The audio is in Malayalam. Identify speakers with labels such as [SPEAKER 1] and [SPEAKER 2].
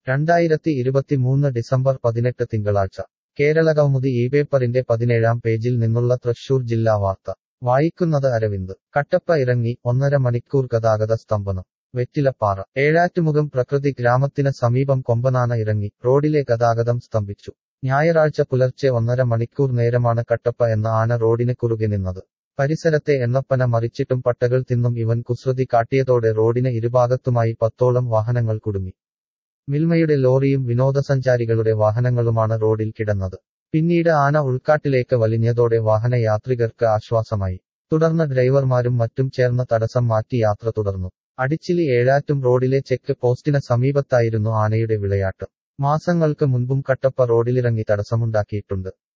[SPEAKER 1] രണ്ടായിരത്തി ഇരുപത്തിമൂന്ന് ഡിസംബർ പതിനെട്ട് തിങ്കളാഴ്ച കേരളകൗമുദി ഈ പേപ്പറിന്റെ പതിനേഴാം പേജിൽ നിന്നുള്ള തൃശൂർ ജില്ലാ വാർത്ത വായിക്കുന്നത് അരവിന്ദ് കട്ടപ്പ ഇറങ്ങി ഒന്നര മണിക്കൂർ ഗതാഗത സ്തംഭനം വെറ്റിലപ്പാറ ഏഴാറ്റുമുഖം പ്രകൃതി ഗ്രാമത്തിന് സമീപം കൊമ്പനാന ഇറങ്ങി റോഡിലെ ഗതാഗതം സ്തംഭിച്ചു ഞായറാഴ്ച പുലർച്ചെ ഒന്നര മണിക്കൂർ നേരമാണ് കട്ടപ്പ എന്ന ആന റോഡിന് കുറുകെ നിന്നത് പരിസരത്തെ എണ്ണപ്പന മറിച്ചിട്ടും പട്ടകൾ തിന്നും ഇവൻ കുസൃതി കാട്ടിയതോടെ റോഡിന് ഇരുഭാഗത്തുമായി പത്തോളം വാഹനങ്ങൾ കുടുങ്ങി മിൽമയുടെ ലോറിയും വിനോദസഞ്ചാരികളുടെ വാഹനങ്ങളുമാണ് റോഡിൽ കിടന്നത് പിന്നീട് ആന ഉൾക്കാട്ടിലേക്ക് വലിഞ്ഞതോടെ വാഹനയാത്രികർക്ക് ആശ്വാസമായി തുടർന്ന് ഡ്രൈവർമാരും മറ്റും ചേർന്ന് തടസ്സം മാറ്റി യാത്ര തുടർന്നു അടിച്ചിലി ഏഴാറ്റും റോഡിലെ ചെക്ക് പോസ്റ്റിന് സമീപത്തായിരുന്നു ആനയുടെ വിളയാട്ട് മാസങ്ങൾക്ക് മുൻപും കട്ടപ്പ റോഡിലിറങ്ങി തടസ്സമുണ്ടാക്കിയിട്ടുണ്ട്